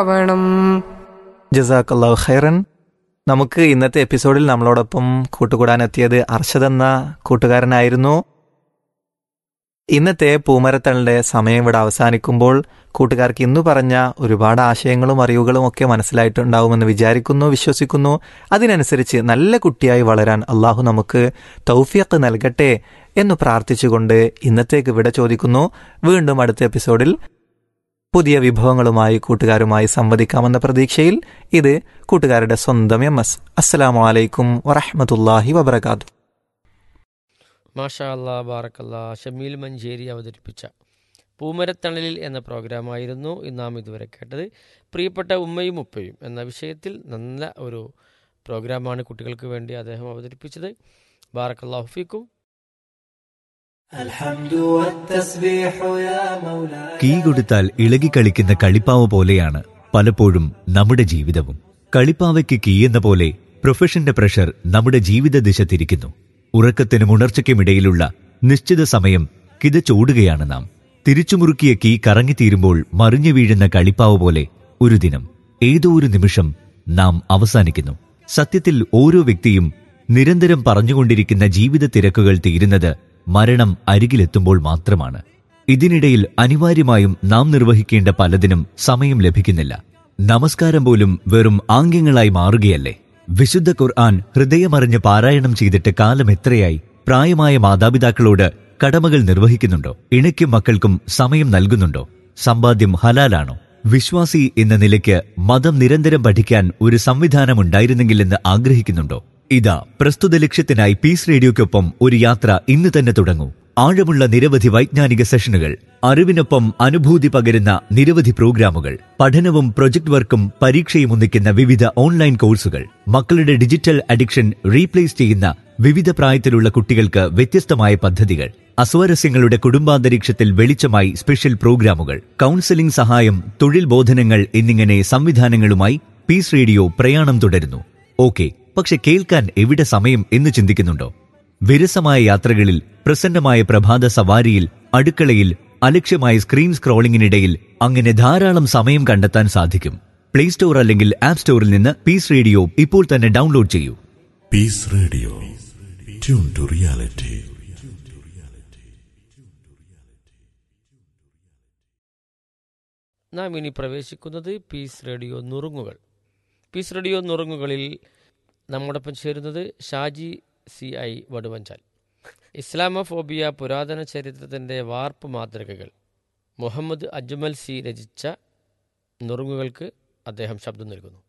വേണം ജസാക്കല്ലാഹു ഖൈറൻ നമുക്ക് ഇന്നത്തെ എപ്പിസോഡിൽ നമ്മളോടൊപ്പം കൂട്ടുകൂടാനെത്തിയത് അർഷദ് എന്ന കൂട്ടുകാരനായിരുന്നു ഇന്നത്തെ പൂമരത്തളിന്റെ സമയം ഇവിടെ അവസാനിക്കുമ്പോൾ കൂട്ടുകാർക്ക് ഇന്നു പറഞ്ഞ ഒരുപാട് ആശയങ്ങളും അറിവുകളും ഒക്കെ മനസ്സിലായിട്ടുണ്ടാവുമെന്ന് വിചാരിക്കുന്നു വിശ്വസിക്കുന്നു അതിനനുസരിച്ച് നല്ല കുട്ടിയായി വളരാൻ അള്ളാഹു നമുക്ക് തൗഫിയക്ക് നൽകട്ടെ എന്ന് പ്രാർത്ഥിച്ചുകൊണ്ട് ഇന്നത്തേക്ക് ഇവിടെ ചോദിക്കുന്നു വീണ്ടും അടുത്ത എപ്പിസോഡിൽ പുതിയ വിഭവങ്ങളുമായി കൂട്ടുകാരുമായി സംവദിക്കാമെന്ന പ്രതീക്ഷയിൽ ഇത് കൂട്ടുകാരുടെ സ്വന്തം എം എസ് അസ്സലാമു അലൈക്കും വറഹമത്തല്ലാഹി വബർക്കാത്തു മാഷാ അല്ലാ ബാറക്കല്ലാ ഷമീൽ മഞ്ചേരി അവതരിപ്പിച്ച പൂമരത്തണലിൽ എന്ന പ്രോഗ്രാമായിരുന്നു നാം ഇതുവരെ കേട്ടത് പ്രിയപ്പെട്ട ഉമ്മയും ഉപ്പയും എന്ന വിഷയത്തിൽ നല്ല ഒരു പ്രോഗ്രാമാണ് കുട്ടികൾക്ക് വേണ്ടി അദ്ദേഹം അവതരിപ്പിച്ചത് ബാറക്കല്ലാഹു ഫീക്കും കീ കൊടുത്താൽ ഇളകിക്കളിക്കുന്ന കളിപ്പാവ പോലെയാണ് പലപ്പോഴും നമ്മുടെ ജീവിതവും കളിപ്പാവയ്ക്ക് കീ എന്ന പോലെ പ്രൊഫഷന്റെ പ്രഷർ നമ്മുടെ ജീവിത ദിശ തിരിക്കുന്നു ഉറക്കത്തിനും ഉണർച്ചയ്ക്കുമിടയിലുള്ള നിശ്ചിത സമയം കിതച്ചോടുകയാണ് നാം തിരിച്ചുമുറുക്കിയ കീ കറങ്ങിത്തീരുമ്പോൾ മറിഞ്ഞു വീഴുന്ന കളിപ്പാവ് പോലെ ഒരു ദിനം ഏതോ ഒരു നിമിഷം നാം അവസാനിക്കുന്നു സത്യത്തിൽ ഓരോ വ്യക്തിയും നിരന്തരം പറഞ്ഞുകൊണ്ടിരിക്കുന്ന ജീവിത തിരക്കുകൾ തീരുന്നത് മരണം അരികിലെത്തുമ്പോൾ മാത്രമാണ് ഇതിനിടയിൽ അനിവാര്യമായും നാം നിർവഹിക്കേണ്ട പലതിനും സമയം ലഭിക്കുന്നില്ല നമസ്കാരം പോലും വെറും ആംഗ്യങ്ങളായി മാറുകയല്ലേ വിശുദ്ധ ഖുർആൻ ഹൃദയമറിഞ്ഞ് പാരായണം ചെയ്തിട്ട് കാലം എത്രയായി പ്രായമായ മാതാപിതാക്കളോട് കടമകൾ നിർവഹിക്കുന്നുണ്ടോ ഇണയ്ക്കും മക്കൾക്കും സമയം നൽകുന്നുണ്ടോ സമ്പാദ്യം ഹലാലാണോ വിശ്വാസി എന്ന നിലയ്ക്ക് മതം നിരന്തരം പഠിക്കാൻ ഒരു സംവിധാനം ഉണ്ടായിരുന്നെങ്കിലെന്ന് ആഗ്രഹിക്കുന്നുണ്ടോ ഇതാ പ്രസ്തുത ലക്ഷ്യത്തിനായി പീസ് റേഡിയോയ്ക്കൊപ്പം ഒരു യാത്ര ഇന്ന് തന്നെ തുടങ്ങൂ ആഴമുള്ള നിരവധി വൈജ്ഞാനിക സെഷനുകൾ അറിവിനൊപ്പം അനുഭൂതി പകരുന്ന നിരവധി പ്രോഗ്രാമുകൾ പഠനവും പ്രൊജക്ട് വർക്കും പരീക്ഷയും ഒന്നിക്കുന്ന വിവിധ ഓൺലൈൻ കോഴ്സുകൾ മക്കളുടെ ഡിജിറ്റൽ അഡിക്ഷൻ റീപ്ലേസ് ചെയ്യുന്ന വിവിധ പ്രായത്തിലുള്ള കുട്ടികൾക്ക് വ്യത്യസ്തമായ പദ്ധതികൾ അസ്വാരസ്യങ്ങളുടെ കുടുംബാന്തരീക്ഷത്തിൽ വെളിച്ചമായി സ്പെഷ്യൽ പ്രോഗ്രാമുകൾ കൗൺസിലിംഗ് സഹായം തൊഴിൽ ബോധനങ്ങൾ എന്നിങ്ങനെ സംവിധാനങ്ങളുമായി പീസ് റേഡിയോ പ്രയാണം തുടരുന്നു ഓക്കെ പക്ഷെ കേൾക്കാൻ എവിടെ സമയം എന്ന് ചിന്തിക്കുന്നുണ്ടോ വിരസമായ യാത്രകളിൽ പ്രസന്നമായ പ്രഭാത സവാരിയിൽ അടുക്കളയിൽ അലക്ഷ്യമായ സ്ക്രീൻ സ്ക്രോളിംഗിനിടയിൽ അങ്ങനെ ധാരാളം സമയം കണ്ടെത്താൻ സാധിക്കും പ്ലേ സ്റ്റോർ അല്ലെങ്കിൽ ആപ്പ് സ്റ്റോറിൽ നിന്ന് പീസ് റേഡിയോ ഇപ്പോൾ തന്നെ ഡൗൺലോഡ് ചെയ്യൂ Peace Radio. Tune to reality. നാം ഇനി പ്രവേശിക്കുന്നത് പീസ് റേഡിയോ നുറുങ്ങുകൾ പീസ് റേഡിയോ നുറുങ്ങുകളിൽ നമ്മോടൊപ്പം ചേരുന്നത് Shaji C I Vaduvanchal Islamophobia പുരാതന ചരിത്രത്തിൻ്റെ വാർപ്പ് മാതൃകകൾ മുഹമ്മദ് അജ്മൽ സി രചിച്ച നുറുങ്ങുകൾക്ക് അദ്ദേഹം ശബ്ദം നൽകുന്നു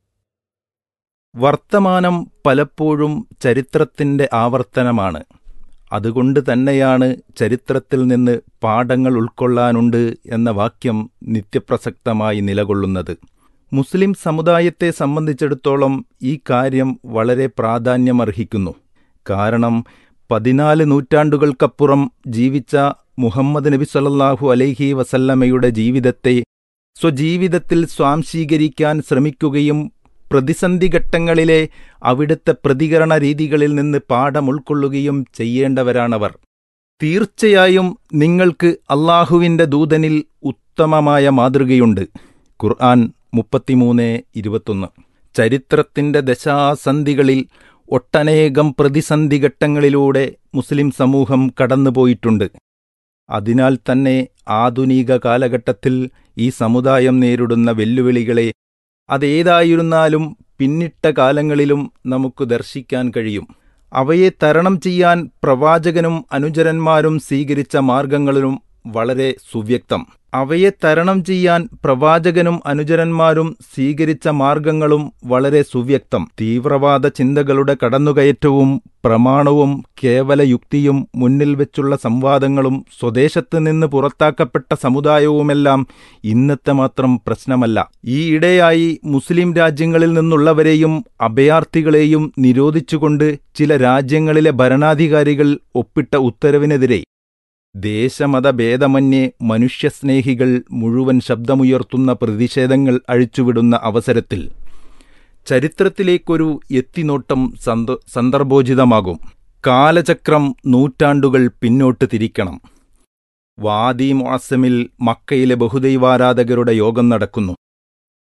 വർത്തമാനം പലപ്പോഴും ചരിത്രത്തിന്റെ ആവർത്തനമാണ് അതുകൊണ്ട് തന്നെയാണ് ചരിത്രത്തിൽ നിന്ന് പാഠങ്ങൾ ഉൾക്കൊള്ളാനുണ്ട് എന്ന വാക്യം നിത്യപ്രസക്തമായി നിലകൊള്ളുന്നത് മുസ്ലിം സമുദായത്തെ സംബന്ധിച്ചിടത്തോളം ഈ കാര്യം വളരെ പ്രാധാന്യമർഹിക്കുന്നു കാരണം പതിനാല് നൂറ്റാണ്ടുകൾക്കപ്പുറം ജീവിച്ച മുഹമ്മദ് നബി സല്ലല്ലാഹു അലൈഹി വസല്ലമയുടെ ജീവിതത്തെ സ്വജീവിതത്തിൽ സ്വാംശീകരിക്കാൻ ശ്രമിക്കുകയും പ്രതിസന്ധി ഘട്ടങ്ങളിലെ അവിടുത്തെ പ്രതികരണ രീതികളിൽ നിന്ന് പാഠം ഉൾക്കൊള്ളുകയും ചെയ്യേണ്ടവരാണവർ തീർച്ചയായും നിങ്ങൾക്ക് അള്ളാഹുവിന്റെ ദൂതനിൽ ഉത്തമമായ മാതൃകയുണ്ട് ഖുർആൻ മുപ്പത്തിമൂന്ന് ഇരുപത്തൊന്ന് ചരിത്രത്തിന്റെ ദശാസന്ധികളിൽ ഒട്ടനേകം പ്രതിസന്ധി ഘട്ടങ്ങളിലൂടെ മുസ്ലിം സമൂഹം കടന്നുപോയിട്ടുണ്ട് അതിനാൽ തന്നെ ആധുനിക കാലഘട്ടത്തിൽ ഈ സമുദായം നേരിടുന്ന വെല്ലുവിളികളെ അതേതായിരുന്നാലും പിന്നിട്ട കാലങ്ങളിലും നമുക്ക് ദർശിക്കാൻ കഴിയും അവയെ തരണം ചെയ്യാൻ പ്രവാചകനും അനുചരന്മാരും സ്വീകരിച്ച മാർഗങ്ങളിലും വളരെ സുവ്യക്തം അവയെ തരണം ചെയ്യാൻ പ്രവാചകനും അനുചരന്മാരും സ്വീകരിച്ച മാർഗങ്ങളും വളരെ സുവ്യക്തം തീവ്രവാദ ചിന്തകളുടെ കടന്നുകയറ്റവും പ്രമാണവും കേവല യുക്തിയും മുന്നിൽ വെച്ചുള്ള സംവാദങ്ങളും സ്വദേശത്ത് നിന്ന് പുറത്താക്കപ്പെട്ട സമുദായവുമെല്ലാം ഇന്നത്തെ മാത്രം പ്രശ്നമല്ല ഈയിടെയായി മുസ്ലിം രാജ്യങ്ങളിൽ നിന്നുള്ളവരെയും അഭയാർത്ഥികളെയും നിരോധിച്ചുകൊണ്ട് ചില രാജ്യങ്ങളിലെ ഭരണാധികാരികൾ ഒപ്പിട്ട ഉത്തരവിനെതിരെ ദേശമതഭേദമന്യേ മനുഷ്യസ്നേഹികൾ മുഴുവൻ ശബ്ദമുയർത്തുന്ന പ്രതിഷേധങ്ങൾ അഴിച്ചുവിടുന്ന അവസരത്തിൽ ചരിത്രത്തിലേക്കൊരു എത്തിനോട്ടം സന്ദ സന്ദർഭോചിതമാകും കാലചക്രം നൂറ്റാണ്ടുകൾ പിന്നോട്ട് തിരിക്കണം വാദി മുഅസമിൽ മക്കയിലെ ബഹുദൈവാരാധകരുടെ യോഗം നടക്കുന്നു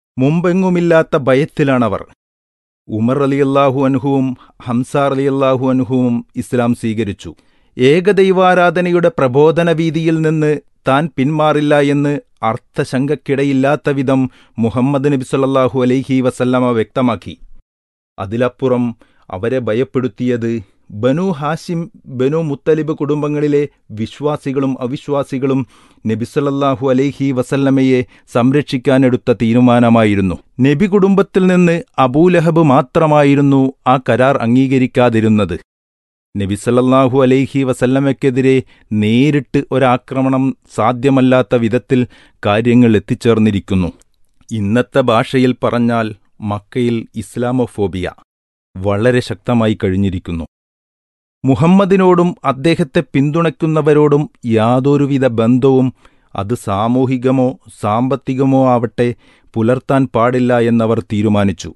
മുമ്പെങ്ങുമില്ലാത്ത ഭയത്തിലാണവർ ഉമർ അലിയല്ലാഹു അൻഹുവും ഹംസാർ അലിയല്ലാഹു അൻഹുവും ഇസ്ലാം സ്വീകരിച്ചു ഏകദൈവാരാധനയുടെ പ്രബോധന വീതിയിൽ നിന്ന് താൻ പിന്മാറില്ല എന്ന് അർത്ഥശങ്കക്കിടയില്ലാത്ത വിധം മുഹമ്മദ് നബി സല്ലല്ലാഹു അലൈഹി വസല്ലമ വ്യക്തമാക്കി അതിലപ്പുറം അവരെ ഭയപ്പെടുത്തിയത് ബനു ഹാഷിം ബനു മുത്തലിബ് കുടുംബങ്ങളിലെ വിശ്വാസികളും അവിശ്വാസികളും നബിസല്ലാഹു അലൈഹി വസല്ലമയെ സംരക്ഷിക്കാനെടുത്ത തീരുമാനമായിരുന്നു നബി കുടുംബത്തിൽ നിന്ന് അബൂലഹബ് മാത്രമായിരുന്നു ആ കരാർ അംഗീകരിക്കാതിരുന്നത് നബിസല്ലാഹു അലൈഹി വസല്ലമയ്ക്കെതിരെ നേരിട്ട് ഒരാക്രമണം സാധ്യമല്ലാത്ത വിധത്തിൽ കാര്യങ്ങൾ എത്തിച്ചേർന്നിരിക്കുന്നു ഇന്നത്തെ ഭാഷയിൽ പറഞ്ഞാൽ മക്കയിൽ ഇസ്ലാമോഫോബിയ വളരെ ശക്തമായി കഴിഞ്ഞിരിക്കുന്നു മുഹമ്മദിനോടും അദ്ദേഹത്തെ പിന്തുണയ്ക്കുന്നവരോടും യാതൊരുവിധ ബന്ധവും അത് സാമൂഹികമോ സാമ്പത്തികമോ ആവട്ടെ പുലർത്താൻ പാടില്ല എന്നവർ തീരുമാനിച്ചു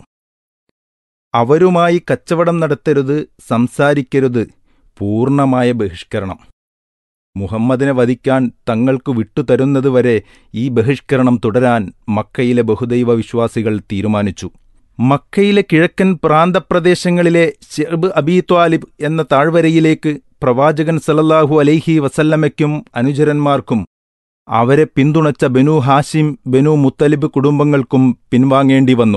അവരുമായി കച്ചവടം നടത്തരുത് സംസാരിക്കരുത് പൂർണ്ണമായ ബഹിഷ്കരണം മുഹമ്മദിനെ വധിക്കാൻ തങ്ങൾക്ക് വിട്ടുതരുന്നതുവരെ ഈ ബഹിഷ്കരണം തുടരാൻ മക്കയിലെ ബഹുദൈവ വിശ്വാസികൾ തീരുമാനിച്ചു മക്കയിലെ കിഴക്കൻ പ്രാന്തപ്രദേശങ്ങളിലെ ഷെബ് അബി ത്വാലിബ് എന്ന താഴ്വരയിലേക്ക് പ്രവാചകൻ സല്ലല്ലാഹു അലൈഹി വസല്ലമയ്ക്കും അനുചരന്മാർക്കും അവരെ പിന്തുണച്ച ബനു ഹാഷിം ബനു മുത്തലിബ് കുടുംബങ്ങൾക്കും പിൻവാങ്ങേണ്ടി വന്നു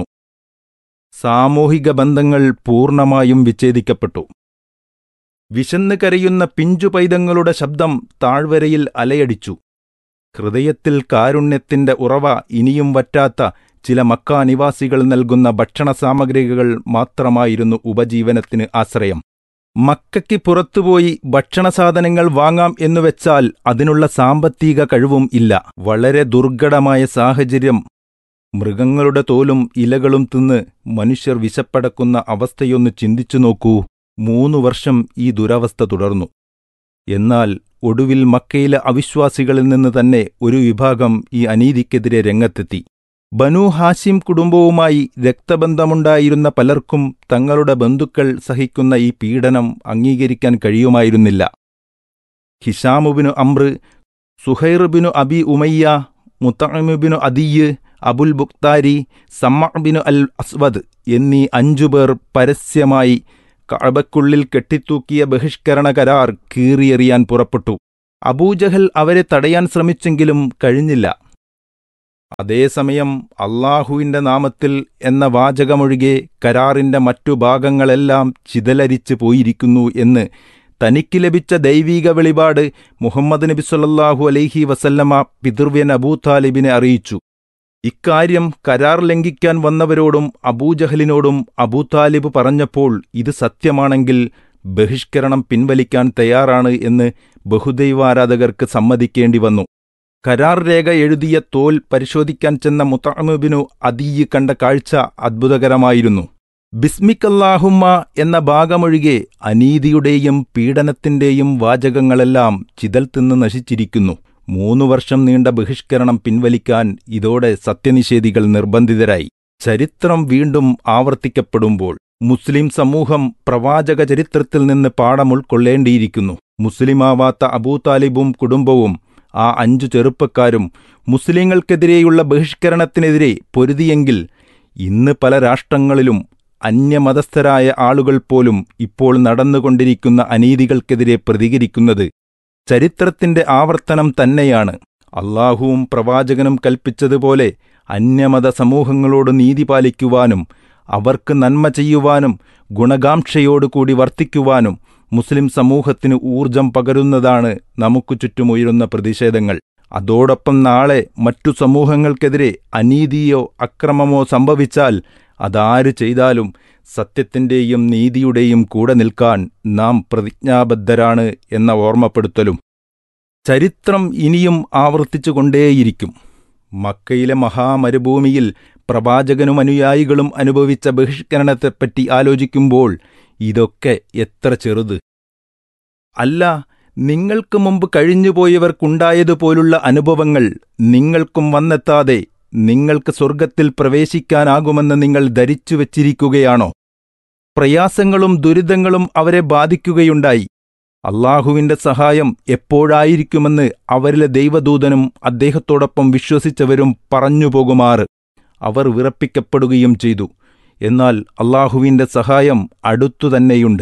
സാമൂഹിക ബന്ധങ്ങൾ പൂർണ്ണമായും വിച്ഛേദിക്കപ്പെട്ടു വിശന്ന് കരയുന്ന പിഞ്ചു പൈതങ്ങളുടെ ശബ്ദം താഴ്വരയിൽ അലയടിച്ചു ഹൃദയത്തിൽ കാരുണ്യത്തിന്റെ ഉറവ ഇനിയും വറ്റാത്ത ചില മക്ക നിവാസികൾ നൽകുന്ന ഭക്ഷണ സാമഗ്രികൾ മാത്രമായിരുന്നു ഉപജീവനത്തിന് ആശ്രയം മക്കയ്ക്ക് പുറത്തുപോയി ഭക്ഷണസാധനങ്ങൾ വാങ്ങാം എന്നുവെച്ചാൽ അതിനുള്ള സാമ്പത്തിക കഴിവും ഇല്ല വളരെ ദുർഘടമായ സാഹചര്യം മൃഗങ്ങളുടെ തോലും ഇലകളും തിന്ന് മനുഷ്യർ വിശപ്പടക്കുന്ന അവസ്ഥയൊന്ന് ചിന്തിച്ചു നോക്കൂ മൂന്നു വർഷം ഈ ദുരവസ്ഥ തുടർന്നു എന്നാൽ ഒടുവിൽ മക്കയിലെ അവിശ്വാസികളിൽ നിന്ന് തന്നെ ഒരു വിഭാഗം ഈ അനീതിക്കെതിരെ രംഗത്തെത്തി ബനു ഹാഷിം കുടുംബവുമായി രക്തബന്ധമുണ്ടായിരുന്ന പലർക്കും തങ്ങളുടെ ബന്ധുക്കൾ സഹിക്കുന്ന ഈ പീഡനം അംഗീകരിക്കാൻ കഴിയുമായിരുന്നില്ല ഹിഷാമുബിനു അമ്ര സുഹൈറുബിനു അബി ഉമയ്യ മുത്തമിബിനു അദിയ് അബുൽ ബുക്താരി സമ്മബിനു അൽ അസ്വദ് എന്നീ അഞ്ചുപേർ പരസ്യമായി കഅബക്കുള്ളിൽ കെട്ടിത്തൂക്കിയ ബഹിഷ്കരണ കരാർ കീറിയെറിയാൻ പുറപ്പെട്ടു അബൂജഹൽ അവരെ തടയാൻ ശ്രമിച്ചെങ്കിലും കഴിഞ്ഞില്ല അതേസമയം അള്ളാഹുവിന്റെ നാമത്തിൽ എന്ന വാചകമൊഴികെ കരാറിന്റെ മറ്റു ഭാഗങ്ങളെല്ലാം ചിതലരിച്ചു പോയിരിക്കുന്നു എന്ന് തനിക്ക് ലഭിച്ച ദൈവീക വെളിപാട് മുഹമ്മദ് നബി സല്ലല്ലാഹു അലൈഹി വസല്ലമ പിതൃവ്യൻ അബൂതാലിബിനെ അറിയിച്ചു ഇക്കാര്യം കരാർ ലംഘിക്കാൻ വന്നവരോടും അബൂജഹലിനോടും അബൂതാലിബ് പറഞ്ഞപ്പോൾ ഇത് സത്യമാണെങ്കിൽ ബഹിഷ്കരണം പിൻവലിക്കാൻ തയ്യാറാണ് എന്ന് ബഹുദൈവാരാധകർക്ക് സമ്മതിക്കേണ്ടി വന്നു കരാർ രേഖ എഴുതിയ തോൽ പരിശോധിക്കാൻ ചെന്ന മുത്തഅമുബിനു അദീയ് കണ്ട കാഴ്ച അദ്ഭുതകരമായിരുന്നു ബിസ്മിക്കല്ലാഹുമ്മ എന്ന ഭാഗമൊഴികെ അനീതിയുടെയും പീഡനത്തിന്റെയും വാചകങ്ങളെല്ലാം ചിതൽ തിന്ന് നശിച്ചിരിക്കുന്നു മൂന്നു വർഷം നീണ്ട ബഹിഷ്കരണം പിൻവലിക്കാൻ ഇതോടെ സത്യനിഷേധികൾ നിർബന്ധിതരായി ചരിത്രം വീണ്ടും ആവർത്തിക്കപ്പെടുമ്പോൾ മുസ്ലിം സമൂഹം പ്രവാചക ചരിത്രത്തിൽ നിന്ന് പാഠം ഉൾക്കൊള്ളേണ്ടിയിരിക്കുന്നു മുസ്ലിമാവാത്ത അബൂതാലിബും കുടുംബവും ആ അഞ്ചു ചെറുപ്പക്കാരും മുസ്ലിങ്ങൾക്കെതിരെയുള്ള ബഹിഷ്കരണത്തിനെതിരെ പൊരുതിയെങ്കിൽ ഇന്ന് പല രാഷ്ട്രങ്ങളിലും അന്യമതസ്ഥരായ ആളുകൾ പോലും ഇപ്പോൾ നടന്നുകൊണ്ടിരിക്കുന്ന അനീതികൾക്കെതിരെ പ്രതികരിക്കുന്നത് ചരിത്രത്തിന്റെ ആവർത്തനം തന്നെയാണ് അള്ളാഹുവും പ്രവാചകനും കൽപ്പിച്ചതുപോലെ അന്യമത സമൂഹങ്ങളോട് നീതി പാലിക്കുവാനും അവർക്ക് നന്മ ചെയ്യുവാനും ഗുണകാംക്ഷയോടുകൂടി വർത്തിക്കുവാനും മുസ്ലിം സമൂഹത്തിന് ഊർജം പകരുന്നതാണ് നമുക്ക് ചുറ്റുമുയരുന്ന പ്രതിഷേധങ്ങൾ അതോടൊപ്പം നാളെ മറ്റു സമൂഹങ്ങൾക്കെതിരെ അനീതിയോ അക്രമമോ സംഭവിച്ചാൽ അതാര് ചെയ്താലും സത്യത്തിന്റെയും നീതിയുടെയും കൂടെ നിൽക്കാൻ നാം പ്രതിജ്ഞാബദ്ധരാണ് എന്ന ഓർമ്മപ്പെടുത്തലും ചരിത്രം ഇനിയും ആവർത്തിച്ചുകൊണ്ടേയിരിക്കും മക്കയിലെ മഹാമരുഭൂമിയിൽ പ്രവാചകനും അനുയായികളും അനുഭവിച്ച ബഹിഷ്കരണത്തെപ്പറ്റി ആലോചിക്കുമ്പോൾ ഇതൊക്കെ എത്ര ചെറുത് അല്ല നിങ്ങൾക്ക് മുമ്പ് കഴിഞ്ഞുപോയവർക്കുണ്ടായതുപോലുള്ള അനുഭവങ്ങൾ നിങ്ങൾക്കും വന്നെത്താതെ നിങ്ങൾക്ക് സ്വർഗത്തിൽ പ്രവേശിക്കാനാകുമെന്ന് നിങ്ങൾ ധരിച്ചു വച്ചിരിക്കുകയാണോ പ്രയാസങ്ങളും ദുരിതങ്ങളും അവരെ ബാധിക്കുകയുണ്ടായി അള്ളാഹുവിന്റെ സഹായം എപ്പോഴായിരിക്കുമെന്ന് അവരിലെ ദൈവദൂതനും അദ്ദേഹത്തോടൊപ്പം വിശ്വസിച്ചവരും പറഞ്ഞുപോകുമാറ് അവർ വിറപ്പിക്കപ്പെടുകയും ചെയ്തു എന്നാൽ അള്ളാഹുവിൻ്റെ സഹായം അടുത്തു തന്നെയുണ്ട്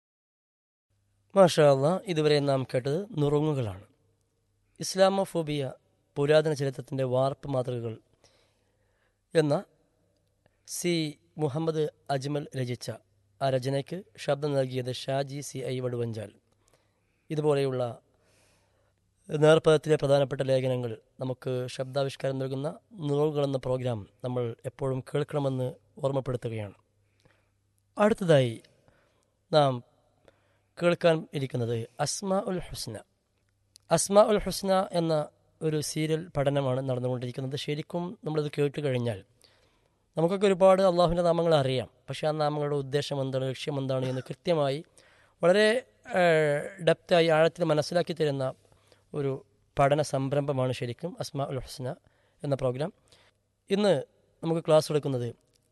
മാഷാ അള്ളാ ഇതുവരെ നാം കേട്ടത് നുറുങ്ങുകളാണ് ഇസ്ലാമോഫോബിയ പുരാതന ചരിത്രത്തിൻ്റെ വാർപ്പ് മാതൃകകൾ എന്ന സി മുഹമ്മദ് അജ്മൽ രചിച്ച ആ രചനയ്ക്ക് ശബ്ദം നൽകിയത് ഷാജി സി ഐ വടുവഞ്ചാൽ ഇതുപോലെയുള്ള നേർപ്പദത്തിലെ പ്രധാനപ്പെട്ട ലേഖനങ്ങൾ നമുക്ക് ശബ്ദാവിഷ്കാരം നൽകുന്ന നുറുങ്ങുകൾ എന്ന പ്രോഗ്രാം നമ്മൾ എപ്പോഴും കേൾക്കണമെന്ന് ഓർമ്മപ്പെടുത്തുകയാണ് അടുത്തതായി നാം കേൾക്കാൻ ഇരിക്കുന്നത് അസ്മാ ഉൽ ഹുസ്ന അസ്മാ ഉൽ ഹുസ്ന എന്ന ഒരു സീരിയൽ പഠനമാണ് നടന്നുകൊണ്ടിരിക്കുന്നത് ശരിക്കും നമ്മളിത് കേട്ട് കഴിഞ്ഞാൽ നമുക്കൊക്കെ ഒരുപാട് അള്ളാഹുവിൻ്റെ നാമങ്ങൾ അറിയാം പക്ഷേ ആ നാമങ്ങളുടെ ഉദ്ദേശം എന്താണ് ലക്ഷ്യം എന്താണ് എന്ന് കൃത്യമായി വളരെ ഡെപ്തായി ആഴത്തിൽ മനസ്സിലാക്കി തരുന്ന ഒരു പഠന സംരംഭമാണ് ശരിക്കും അസ്മാ ഉൽ ഹുസ്ന എന്ന പ്രോഗ്രാം ഇന്ന് നമുക്ക് ക്ലാസ് എടുക്കുന്നത്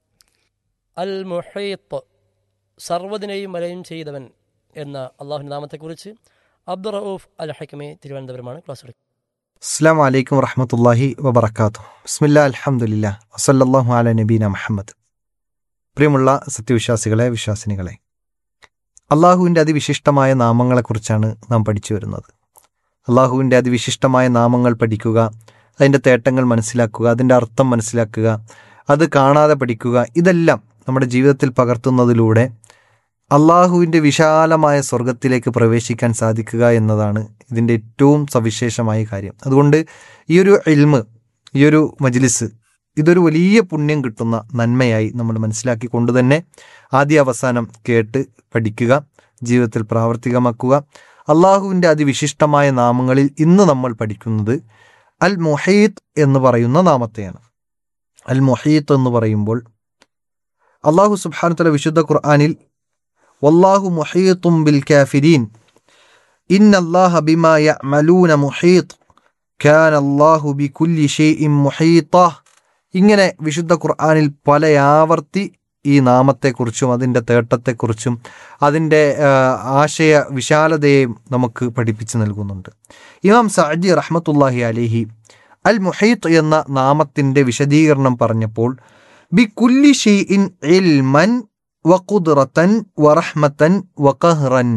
അൽ മുഹയ്ത്ത് സർവ്വതിനെയും വലയം ചെയ്തവൻ എന്ന അള്ളാഹുവിൻ്റെ നാമത്തെക്കുറിച്ച് അബ്ദുൾ റൌഫ് അൽ ഹക്കമെ തിരുവനന്തപുരമാണ് ക്ലാസ് എടുക്കുന്നത് അസ്സാം വലൈക്കും വറഹമത്തല്ലാഹി വബർക്കാത്തു ബിസ്മില്ല അലഹമുല്ല വസല്ലാഹു അല നബീന മുഹമ്മദ് പ്രിയമുള്ള സത്യവിശ്വാസികളെ വിശ്വാസിനികളെ അള്ളാഹുവിൻ്റെ അതിവിശിഷ്ടമായ നാമങ്ങളെക്കുറിച്ചാണ് നാം പഠിച്ചു വരുന്നത് അള്ളാഹുവിൻ്റെ അതിവിശിഷ്ടമായ നാമങ്ങൾ പഠിക്കുക അതിൻ്റെ തേട്ടങ്ങൾ മനസ്സിലാക്കുക അതിൻ്റെ അർത്ഥം മനസ്സിലാക്കുക അത് കാണാതെ പഠിക്കുക ഇതെല്ലാം നമ്മുടെ ജീവിതത്തിൽ പകർത്തുന്നതിലൂടെ അള്ളാഹുവിൻ്റെ വിശാലമായ സ്വർഗത്തിലേക്ക് പ്രവേശിക്കാൻ സാധിക്കുക എന്നതാണ് ഇതിൻ്റെ ഏറ്റവും സവിശേഷമായ കാര്യം അതുകൊണ്ട് ഈ ഒരു ഇൽമ് ഈ ഒരു മജ്ലിസ് ഇതൊരു വലിയ പുണ്യം കിട്ടുന്ന നന്മയായി നമ്മൾ മനസ്സിലാക്കിക്കൊണ്ട് തന്നെ ആദ്യ അവസാനം കേട്ട് പഠിക്കുക ജീവിതത്തിൽ പ്രാവർത്തികമാക്കുക അള്ളാഹുവിൻ്റെ അതിവിശിഷ്ടമായ നാമങ്ങളിൽ ഇന്ന് നമ്മൾ പഠിക്കുന്നത് അൽ മൊഹീത്ത് എന്ന് പറയുന്ന നാമത്തെയാണ് അൽ മൊഹീത്ത് എന്ന് പറയുമ്പോൾ അള്ളാഹു സുബാനുത്തല വിശുദ്ധ ഖുർആാനിൽ വല്ലാഹു മുഹീത്തും ബിൽ കാഫിരീൻ ഇന്ന അല്ലാഹ ബിമാ യഅമലൂന മുഹീത്ത് കാന അല്ലാഹു ബികുല്ലി ഷൈഇൻ മുഹീത്ത ഇങ്ങനെ വിശുദ്ധ ഖുർആനിൽ പല ആവർത്തി ഈ നാമത്തെക്കുറിച്ചും അതിൻ്റെ തേട്ടത്തെക്കുറിച്ചും അതിൻ്റെ ആശയ വിശാലതയെയും നമുക്ക് പഠിപ്പിച്ചു നൽകുന്നുണ്ട് ഇമാം സഅജി റഹ്മത്തുല്ലാഹി അലിഹി അൽ മുഹീത്ത് എന്ന നാമത്തിൻ്റെ വിശദീകരണം പറഞ്ഞപ്പോൾ ബി കുല്ലി ഷെയ്ഇൻ ഇൽമൻ വഖുദ്റത്തൻ വറഹ്മത്തൻ വഖഹ്റൻ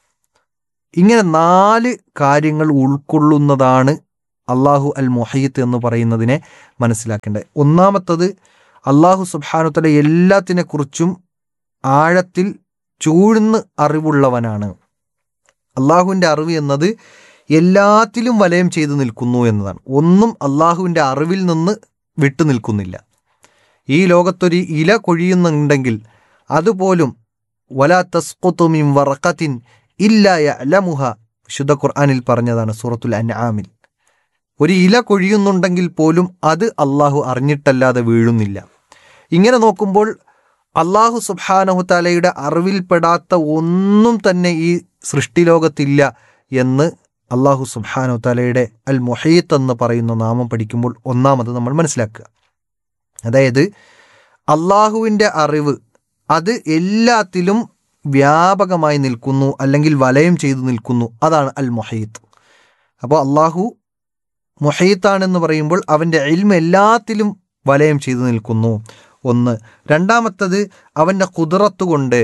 ഇങ്ങനെ നാല് കാര്യങ്ങൾ ഉൾക്കൊള്ളുന്നതാണ് അള്ളാഹു അൽ മുഹയ്യത്ത് എന്ന് പറയുന്നതിനെ മനസ്സിലാക്കേണ്ടത് ഒന്നാമത്തത് അള്ളാഹു സുബാനുത്തല എല്ലാത്തിനെക്കുറിച്ചും ആഴത്തിൽ ചൂഴ്ന്ന് അറിവുള്ളവനാണ് അള്ളാഹുവിൻ്റെ അറിവ് എന്നത് എല്ലാത്തിലും വലയം ചെയ്തു നിൽക്കുന്നു എന്നതാണ് ഒന്നും അള്ളാഹുവിൻ്റെ അറിവിൽ നിന്ന് വിട്ടു നിൽക്കുന്നില്ല ഈ ലോകത്തൊരു ഇല കൊഴിയുന്നുണ്ടെങ്കിൽ അതുപോലും വലാ തസ്കുത്തുമിം വറക്കത്തിൻ ഇല്ലായ അലമുഹ വിശുദ്ധ ഖുർആാനിൽ പറഞ്ഞതാണ് സൂറത്തുൽ അൻആമിൽ ഒരു ഇല കൊഴിയുന്നുണ്ടെങ്കിൽ പോലും അത് അള്ളാഹു അറിഞ്ഞിട്ടല്ലാതെ വീഴുന്നില്ല ഇങ്ങനെ നോക്കുമ്പോൾ അള്ളാഹു സുബാനഹുത്താലയുടെ അറിവിൽപ്പെടാത്ത ഒന്നും തന്നെ ഈ സൃഷ്ടിലോകത്തില്ല എന്ന് അള്ളാഹു സുബാനഹുത്താലയുടെ അൽ മൊഹീത്ത് എന്ന് പറയുന്ന നാമം പഠിക്കുമ്പോൾ ഒന്നാമത് നമ്മൾ മനസ്സിലാക്കുക അതായത് അള്ളാഹുവിൻ്റെ അറിവ് അത് എല്ലാത്തിലും വ്യാപകമായി നിൽക്കുന്നു അല്ലെങ്കിൽ വലയം ചെയ്തു നിൽക്കുന്നു അതാണ് അൽ മൊഹീത്ത് അപ്പോൾ അള്ളാഹു മൊഹീത്താണെന്ന് പറയുമ്പോൾ അവൻ്റെ എൽമ എല്ലാത്തിലും വലയം ചെയ്തു നിൽക്കുന്നു ഒന്ന് രണ്ടാമത്തത് അവൻ്റെ കുതിറത്ത് കൊണ്ട്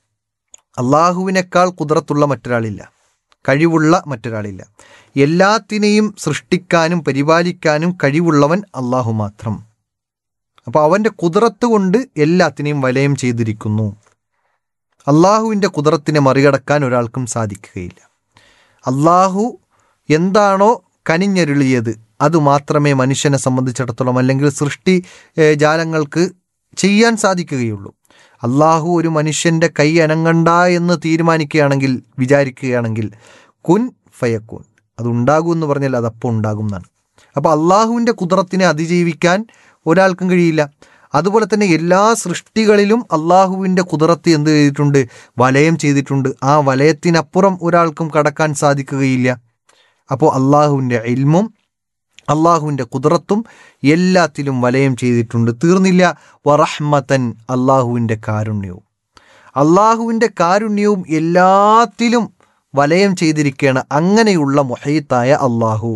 അള്ളാഹുവിനേക്കാൾ കുതിറത്തുള്ള മറ്റൊരാളില്ല കഴിവുള്ള മറ്റൊരാളില്ല എല്ലാത്തിനെയും സൃഷ്ടിക്കാനും പരിപാലിക്കാനും കഴിവുള്ളവൻ അള്ളാഹു മാത്രം അപ്പോൾ അവൻ്റെ കുതിറത്ത് കൊണ്ട് എല്ലാത്തിനെയും വലയം ചെയ്തിരിക്കുന്നു അള്ളാഹുവിൻ്റെ കുതിറത്തിനെ മറികടക്കാൻ ഒരാൾക്കും സാധിക്കുകയില്ല അള്ളാഹു എന്താണോ കനിഞ്ഞരുളിയത് അതുമാത്രമേ മനുഷ്യനെ സംബന്ധിച്ചിടത്തോളം അല്ലെങ്കിൽ സൃഷ്ടി ജാലങ്ങൾക്ക് ചെയ്യാൻ സാധിക്കുകയുള്ളൂ അള്ളാഹു ഒരു മനുഷ്യൻ്റെ കൈ അനങ്ങണ്ട എന്ന് തീരുമാനിക്കുകയാണെങ്കിൽ വിചാരിക്കുകയാണെങ്കിൽ കുൻ ഫയക്കുൻ അതുണ്ടാകും എന്ന് പറഞ്ഞാൽ അതപ്പോൾ ഉണ്ടാകും എന്നാണ് അപ്പോൾ അള്ളാഹുവിൻ്റെ കുതിരത്തിനെ അതിജീവിക്കാൻ ഒരാൾക്കും കഴിയില്ല അതുപോലെ തന്നെ എല്ലാ സൃഷ്ടികളിലും അള്ളാഹുവിൻ്റെ കുതിരത്ത് എന്ത് ചെയ്തിട്ടുണ്ട് വലയം ചെയ്തിട്ടുണ്ട് ആ വലയത്തിനപ്പുറം ഒരാൾക്കും കടക്കാൻ സാധിക്കുകയില്ല അപ്പോൾ അള്ളാഹുവിൻ്റെ ഇൽമും അള്ളാഹുവിൻ്റെ കുതിരത്തും എല്ലാത്തിലും വലയം ചെയ്തിട്ടുണ്ട് തീർന്നില്ല വറഹ്മത്തൻ അള്ളാഹുവിൻ്റെ കാരുണ്യവും അള്ളാഹുവിൻ്റെ കാരുണ്യവും എല്ലാത്തിലും വലയം ചെയ്തിരിക്കുകയാണ് അങ്ങനെയുള്ള മൊഹീത്തായ അള്ളാഹു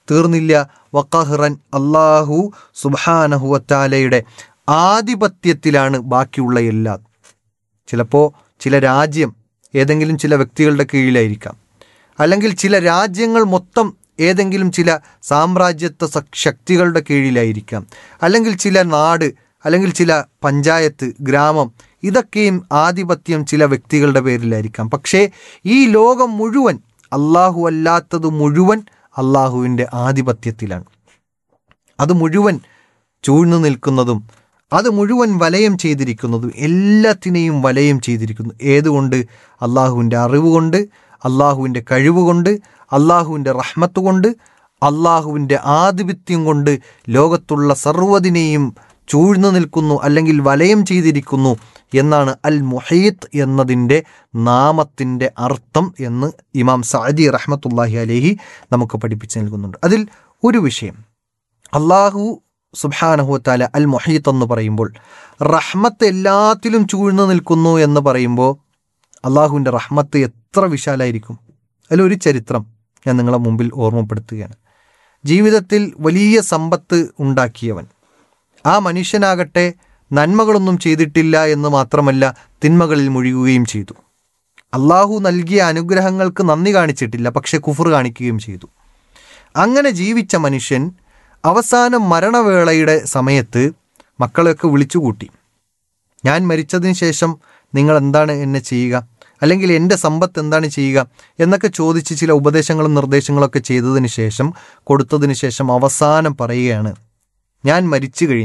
തീർന്നില്ല വക്കഹ്റൻ അള്ളാഹു സുബാനഹുവത്താലയുടെ ആധിപത്യത്തിലാണ് ബാക്കിയുള്ള എല്ലാം ചിലപ്പോൾ ചില രാജ്യം ഏതെങ്കിലും ചില വ്യക്തികളുടെ കീഴിലായിരിക്കാം അല്ലെങ്കിൽ ചില രാജ്യങ്ങൾ മൊത്തം ഏതെങ്കിലും ചില സാമ്രാജ്യത്വ സ- ശക്തികളുടെ കീഴിലായിരിക്കാം അല്ലെങ്കിൽ ചില നാട് അല്ലെങ്കിൽ ചില പഞ്ചായത്ത് ഗ്രാമം ഇതൊക്കെയും ആധിപത്യം ചില വ്യക്തികളുടെ പേരിലായിരിക്കാം പക്ഷേ ഈ ലോകം മുഴുവൻ അള്ളാഹു അല്ലാത്തത് മുഴുവൻ അള്ളാഹുവിൻ്റെ ആധിപത്യത്തിലാണ് അത് മുഴുവൻ ചൂഴ്ന്നു നിൽക്കുന്നതും അത് മുഴുവൻ വലയം ചെയ്തിരിക്കുന്നതും എല്ലാത്തിനെയും വലയം ചെയ്തിരിക്കുന്നു ഏതുകൊണ്ട് അള്ളാഹുവിൻ്റെ അറിവ് കൊണ്ട് അള്ളാഹുവിൻ്റെ കഴിവ് കൊണ്ട് അള്ളാഹുവിൻ്റെ റഹ്മത്ത് കൊണ്ട് അള്ളാഹുവിൻ്റെ ആധിപത്യം കൊണ്ട് ലോകത്തുള്ള സർവ്വതിനെയും ചൂഴ്ന്നു നിൽക്കുന്നു അല്ലെങ്കിൽ വലയം ചെയ്തിരിക്കുന്നു എന്നാണ് അൽ മുഹീത്ത് എന്നതിൻ്റെ നാമത്തിൻ്റെ അർത്ഥം എന്ന് ഇമാം സഅദി റഹ്മത്തുല്ലാഹി അലേഹി നമുക്ക് പഠിപ്പിച്ചു നൽകുന്നുണ്ട് അതിൽ ഒരു വിഷയം അള്ളാഹു സുബാനഹുത്താല അൽ മൊഹീത്ത് എന്ന് പറയുമ്പോൾ റഹ്മത്ത് എല്ലാത്തിലും ചൂഴ്ന്നു നിൽക്കുന്നു എന്ന് പറയുമ്പോൾ അള്ളാഹുവിൻ്റെ റഹ്മത്ത് എത്ര വിശാലായിരിക്കും അതിലൊരു ചരിത്രം ഞാൻ നിങ്ങളെ മുമ്പിൽ ഓർമ്മപ്പെടുത്തുകയാണ് ജീവിതത്തിൽ വലിയ സമ്പത്ത് ഉണ്ടാക്കിയവൻ ആ മനുഷ്യനാകട്ടെ നന്മകളൊന്നും ചെയ്തിട്ടില്ല എന്ന് മാത്രമല്ല തിന്മകളിൽ മുഴുകുകയും ചെയ്തു അള്ളാഹു നൽകിയ അനുഗ്രഹങ്ങൾക്ക് നന്ദി കാണിച്ചിട്ടില്ല പക്ഷെ കുഫർ കാണിക്കുകയും ചെയ്തു അങ്ങനെ ജീവിച്ച മനുഷ്യൻ അവസാന മരണവേളയുടെ സമയത്ത് മക്കളെയൊക്കെ വിളിച്ചുകൂട്ടി ഞാൻ മരിച്ചതിന് ശേഷം നിങ്ങൾ എന്താണ് എന്നെ ചെയ്യുക അല്ലെങ്കിൽ എൻ്റെ സമ്പത്ത് എന്താണ് ചെയ്യുക എന്നൊക്കെ ചോദിച്ച് ചില ഉപദേശങ്ങളും നിർദ്ദേശങ്ങളൊക്കെ ചെയ്തതിന് ശേഷം കൊടുത്തതിന് ശേഷം അവസാനം പറയുകയാണ് ഞാൻ മരിച്ചു കഴിഞ്ഞു